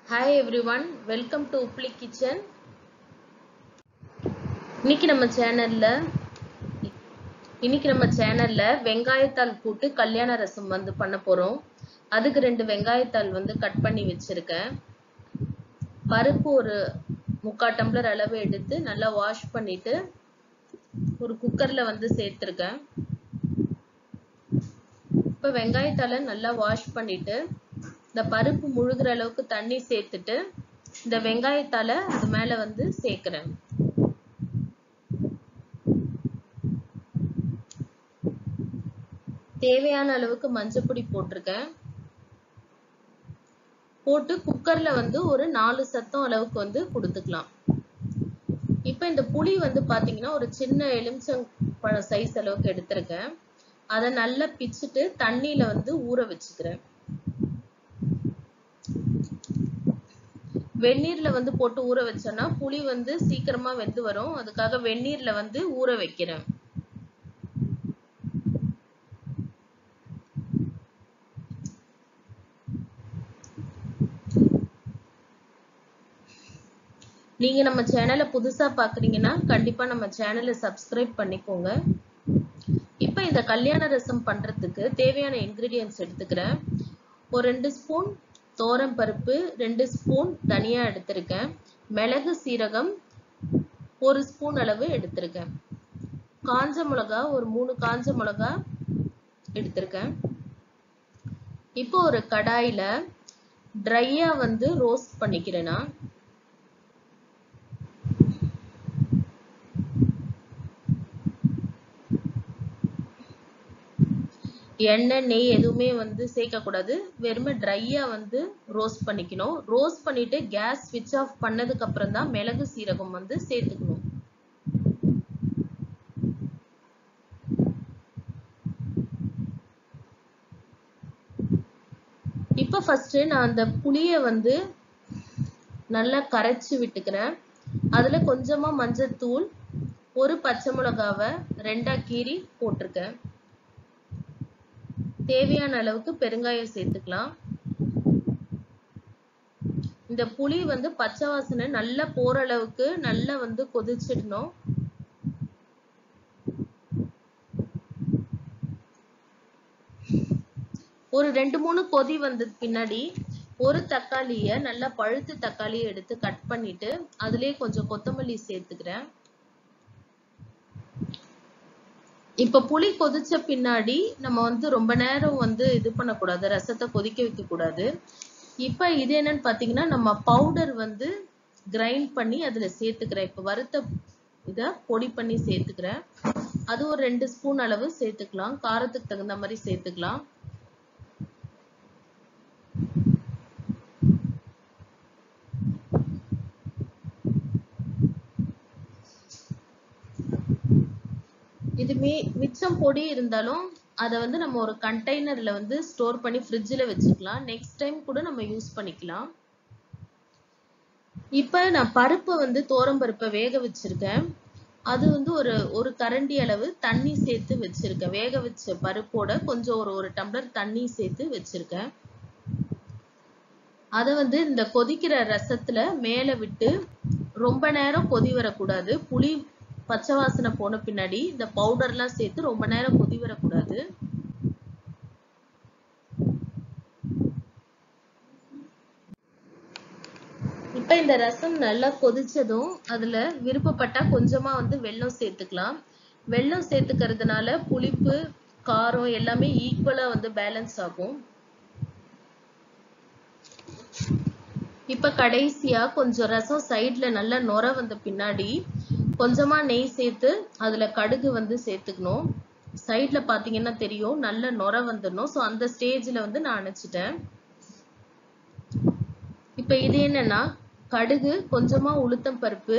hi everyone welcome to உப்ளி kitchen இன்னைக்கு நம்ம சேனல்ல இன்னைக்கு நம்ம சேனல்ல வெங்காயத்தாள் போட்டு கல்யாண ரசம் வந்து பண்ண போறோம் அதுக்கு ரெண்டு வெங்காயத்தாள் வந்து கட் பண்ணி வச்சிருக்கேன் பருப்பு ஒரு முக்கால் டம்ளர் அளவு எடுத்து நல்லா வாஷ் பண்ணிட்டு ஒரு குக்கர்ல வந்து சேர்த்திருக்கேன் இப்போ வெங்காயத்தாளை நல்லா வாஷ் பண்ணிட்டு இந்த பருப்பு முழுகிற அளவுக்கு தண்ணி சேர்த்துட்டு இந்த வெங்காயத்தால அது மேல வந்து சேர்க்கிறேன் தேவையான அளவுக்கு மஞ்சப்பொடி போட்டிருக்கேன் போட்டு குக்கர்ல வந்து ஒரு நாலு சத்தம் அளவுக்கு வந்து கொடுத்துக்கலாம் இப்போ இந்த புளி வந்து பாத்தீங்கன்னா ஒரு சின்ன எலுமிச்சம் பழம் சைஸ் அளவுக்கு எடுத்திருக்கேன் அதை நல்லா பிச்சுட்டு தண்ணியில வந்து ஊற வச்சுக்கிறேன் வெந்நீர்ல வந்து போட்டு ஊற வச்சோன்னா புளி வந்து சீக்கிரமா வெந்து வரும் அதுக்காக வெந்நீர்ல வந்து ஊற வைக்கிறேன் நீங்க நம்ம சேனலை புதுசா பாக்குறீங்கன்னா கண்டிப்பா நம்ம சேனலை சப்ஸ்கிரைப் பண்ணிக்கோங்க இப்ப இந்த கல்யாண ரசம் பண்றதுக்கு தேவையான இன்கிரீடியன்ஸ் எடுத்துக்கிறேன் ஒரு ரெண்டு ஸ்பூன் தோரம் பருப்பு ரெண்டு ஸ்பூன் தனியா எடுத்திருக்கேன் மிளகு சீரகம் ஒரு ஸ்பூன் அளவு எடுத்திருக்கேன் காஞ்ச மிளகா ஒரு மூணு காஞ்ச மிளகா எடுத்திருக்கேன் இப்போ ஒரு கடாயில ட்ரையா வந்து ரோஸ்ட் பண்ணிக்கிறேன் நான் எண்ணெய் நெய் எதுவுமே வந்து சேர்க்கக்கூடாது வெறுமே ட்ரையாக வந்து ரோஸ்ட் பண்ணிக்கணும் ரோஸ்ட் பண்ணிட்டு கேஸ் ஸ்விட்ச் ஆஃப் பண்ணதுக்கு அப்புறம் தான் மிளகு சீரகம் வந்து சேர்த்துக்கணும் இப்போ ஃபர்ஸ்ட் நான் அந்த புளியை வந்து நல்லா கரைச்சி விட்டுக்கிறேன் அதுல கொஞ்சமா மஞ்சத்தூள் ஒரு பச்சை மிளகாவை ரெண்டா கீறி போட்டிருக்கேன் தேவையான அளவுக்கு பெருங்காயம் சேர்த்துக்கலாம் இந்த புளி வந்து பச்சை வாசனை நல்லா போற அளவுக்கு நல்லா வந்து கொதிச்சிடணும் ஒரு ரெண்டு மூணு கொதி வந்தது பின்னாடி ஒரு தக்காளிய நல்லா பழுத்து தக்காளியை எடுத்து கட் பண்ணிட்டு அதுலயே கொஞ்சம் கொத்தமல்லி சேர்த்துக்கிறேன் இப்ப புளி கொதிச்ச பின்னாடி நம்ம வந்து ரொம்ப நேரம் வந்து இது பண்ணக்கூடாது ரசத்தை கொதிக்க வைக்க கூடாது இப்ப இது என்னன்னு பாத்தீங்கன்னா நம்ம பவுடர் வந்து கிரைண்ட் பண்ணி அதுல சேர்த்துக்கிறேன் இப்ப வறுத்த இத பொடி பண்ணி சேர்த்துக்கிறேன் அது ஒரு ரெண்டு ஸ்பூன் அளவு சேர்த்துக்கலாம் காரத்துக்கு தகுந்த மாதிரி சேர்த்துக்கலாம் இது மீ மிச்சம் பொடி இருந்தாலும் அதை வந்து நம்ம ஒரு கண்டெய்னர்ல வந்து ஸ்டோர் பண்ணி ஃப்ரிட்ஜில் வச்சுக்கலாம் நெக்ஸ்ட் டைம் கூட நம்ம யூஸ் பண்ணிக்கலாம் இப்போ நான் பருப்பை வந்து தோரம் பருப்பை வேக வச்சிருக்கேன் அது வந்து ஒரு ஒரு கரண்டி அளவு தண்ணி சேர்த்து வச்சிருக்கேன் வேக வச்ச பருப்போட கொஞ்சம் ஒரு ஒரு டம்ளர் தண்ணி சேர்த்து வச்சிருக்கேன் அதை வந்து இந்த கொதிக்கிற ரசத்துல மேல விட்டு ரொம்ப நேரம் கொதி வரக்கூடாது புளி பச்சை வாசனை போன பின்னாடி இந்த பவுடர்லாம் சேர்த்து ரொம்ப நேரம் கொதி வரக்கூடாது இப்ப இந்த ரசம் நல்லா கொதிச்சதும் அதுல விருப்பப்பட்டா கொஞ்சமா வந்து வெல்லம் சேர்த்துக்கலாம் வெல்லம் சேர்த்துக்கிறதுனால புளிப்பு காரம் எல்லாமே ஈக்குவலா வந்து பேலன்ஸ் ஆகும் இப்ப கடைசியா கொஞ்சம் ரசம் சைட்ல நல்லா நொர வந்த பின்னாடி கொஞ்சமா நெய் சேர்த்து அதுல கடுகு வந்து சேர்த்துக்கணும் சைட்ல பாத்தீங்கன்னா தெரியும் நல்ல நொர வந்துடணும் ஸோ அந்த ஸ்டேஜ்ல வந்து நான் அணைச்சிட்டேன் இப்ப இது என்னன்னா கடுகு கொஞ்சமா உளுத்தம் பருப்பு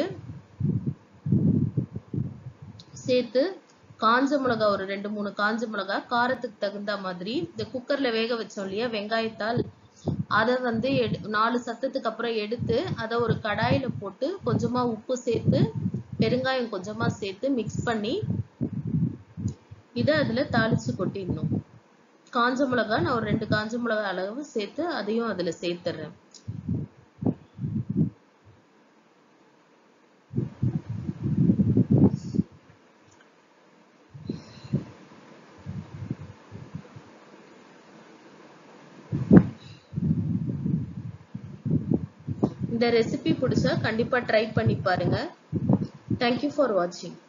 சேர்த்து காஞ்ச மிளகா ஒரு ரெண்டு மூணு காஞ்ச மிளகா காரத்துக்கு தகுந்த மாதிரி இந்த குக்கர்ல வேக வச்சோம் இல்லையா வெங்காயத்தால் அதை வந்து எடு நாலு சத்தத்துக்கு அப்புறம் எடுத்து அதை ஒரு கடாயில போட்டு கொஞ்சமா உப்பு சேர்த்து பெருங்காயம் கொஞ்சமா சேர்த்து மிக்ஸ் பண்ணி இதை அதுல தாளிச்சு கொட்டிடணும் காஞ்ச மிளகா நான் ஒரு ரெண்டு காஞ்ச மிளகா அளவு சேர்த்து அதையும் அதுல சேர்த்துடுறேன் இந்த ரெசிபி பிடிச்சா கண்டிப்பா ட்ரை பண்ணி பாருங்க தேங்க்யூ ஃபார் வாட்சிங்